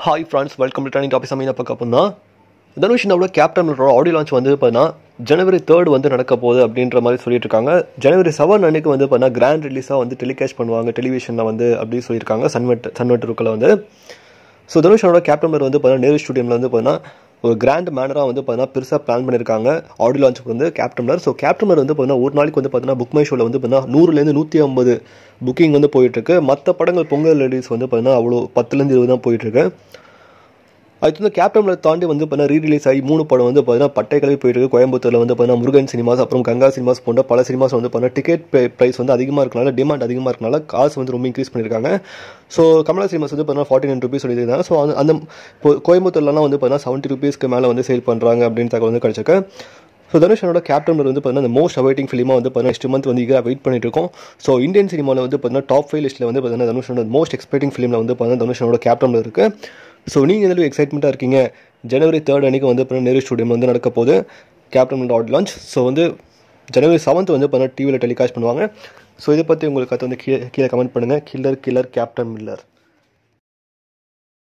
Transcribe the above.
hi friends welcome to turning topic சமையல் பார்க்க அப்படின்னா தனுஷ் அவ்வளோ கேப்டன் ஆடியோ லான்ச் வந்து பார்த்தீங்கன்னா ஜனவரி தேர்ட் வந்து நடக்க போகுது அப்படின்ற மாதிரி சொல்லிட்டு இருக்காங்க ஜனவரி செவன் அன்னைக்கு வந்து பார்த்தீங்கன்னா கிராண்ட் ரிலீஸாக வந்து டெலிகாஸ்ட் பண்ணுவாங்க டெலிவிஷனில் வந்து அப்படின்னு சொல்லியிருக்காங்க சன்வெட் சன்வெட் ருக்கில் வந்து ஸோ தனுஷனோட கேப்டன் வந்து பார்த்தீங்கன்னா நேரு ஸ்டூடியமில் வந்து பார்த்தீங்கன்னா ஒரு கிராண்ட் மேனராக வந்து பார்த்தீங்கன்னா பெருசாக பிளான் பண்ணியிருக்காங்க ஆடியோ லான்ச்சுக்கு வந்து கேப்டனர் ஸோ கேப்டனர் வந்து பார்த்தீங்கன்னா ஒரு நாளைக்கு வந்து பார்த்தீங்கன்னா புக் மை ஷோவில் வந்து பார்த்தீங்கன்னா நூறுலேருந்து நூற்றி ஐம்பது புக்கிங் வந்து போயிட்டுருக்கு மற்ற படங்கள் பொங்கல் லேடிஸ் வந்து பார்த்தீங்கன்னா அவ்வளோ பத்துலேருந்து இருபது தான் போயிட்டுருக்கு அடுத்து வந்து கேப்டனில் தாண்டி வந்து பார்த்தீங்கன்னா ரீ ரிலீஸ் ஆகி மூணு படம் வந்து பார்த்தீங்கன்னா பட்டை கிளம்பி போயிட்டு இருக்கு கோயம்புத்தூரில் வந்து பார்த்தீங்கன்னா முருகன் சினிமாஸ் அப்புறம் கங்கா சினிமாஸ் போன்ற பல சினிமாஸ் வந்து பார்த்தீங்கன்னா டிக்கெட் ப்ரைஸ் வந்து அதிகமாக இருக்கனால டிமாண்ட் அதிகமாக இருக்கனால காசு வந்து ரொம்ப இன்க்ரீஸ் பண்ணியிருக்காங்க ஸோ கமலா சினிமாஸ் வந்து பார்த்தீங்கன்னா ஃபார்ட்டி நைன் ருபீஸ் சொல்லியிருக்காங்க ஸோ அந்த அந்த இப்போ கோயம்புத்தூர்லாம் வந்து பார்த்தீங்கன்னா செவன்ட்டி ருபீஸ்க்கு மேலே வந்து சேல் பண்ணுறாங்க அப்படின்னு தகவல் வந்து கிடச்சிருக்கு ஸோ தனுஷனோட கேப்டன் வந்து பார்த்தீங்கன்னா இந்த மோஸ்ட் அவைட்டிங் ஃபிலிமாக வந்து பார்த்தீங்கன்னா நெக்ஸ்ட் மந்த் வந்து ஈகராக வெயிட் பண்ணிட்டு இருக்கோம் ஸோ இந்தியன் சினிமாவில் வந்து பார்த்தீங்கன்னா டாப் ஃபைவ் லிஸ்ட்டில் வந்து பார்த்தீங்கன்னா தனுஷனோட மோஸ்ட் எக்ஸ்பெக்டிங் ஃபிலிமில் வந்து பார்த்தீங்கன்னா தனுஷனோட கேப்டன் இருக்குது ஸோ நீங்கள் எந்த எக்ஸைட்மெண்ட்டாக இருக்கீங்க ஜனவரி தேர்ட் அன்றைக்கி வந்து பார்த்தீங்கன்னா நேரு ஸ்டூடியம் வந்து நடக்க போகுது கேப்டன் ஆட் லான்ச் ஸோ வந்து ஜனவரி செவன்த் வந்து பார்த்தீங்கன்னா டிவியில் டெலிகாஸ்ட் பண்ணுவாங்க ஸோ இதை பற்றி உங்களுக்கு கற்று வந்து கீழே கீழே கமெண்ட் பண்ணுங்கள் கில்லர் கில்லர் கேப்டன் மில்லர்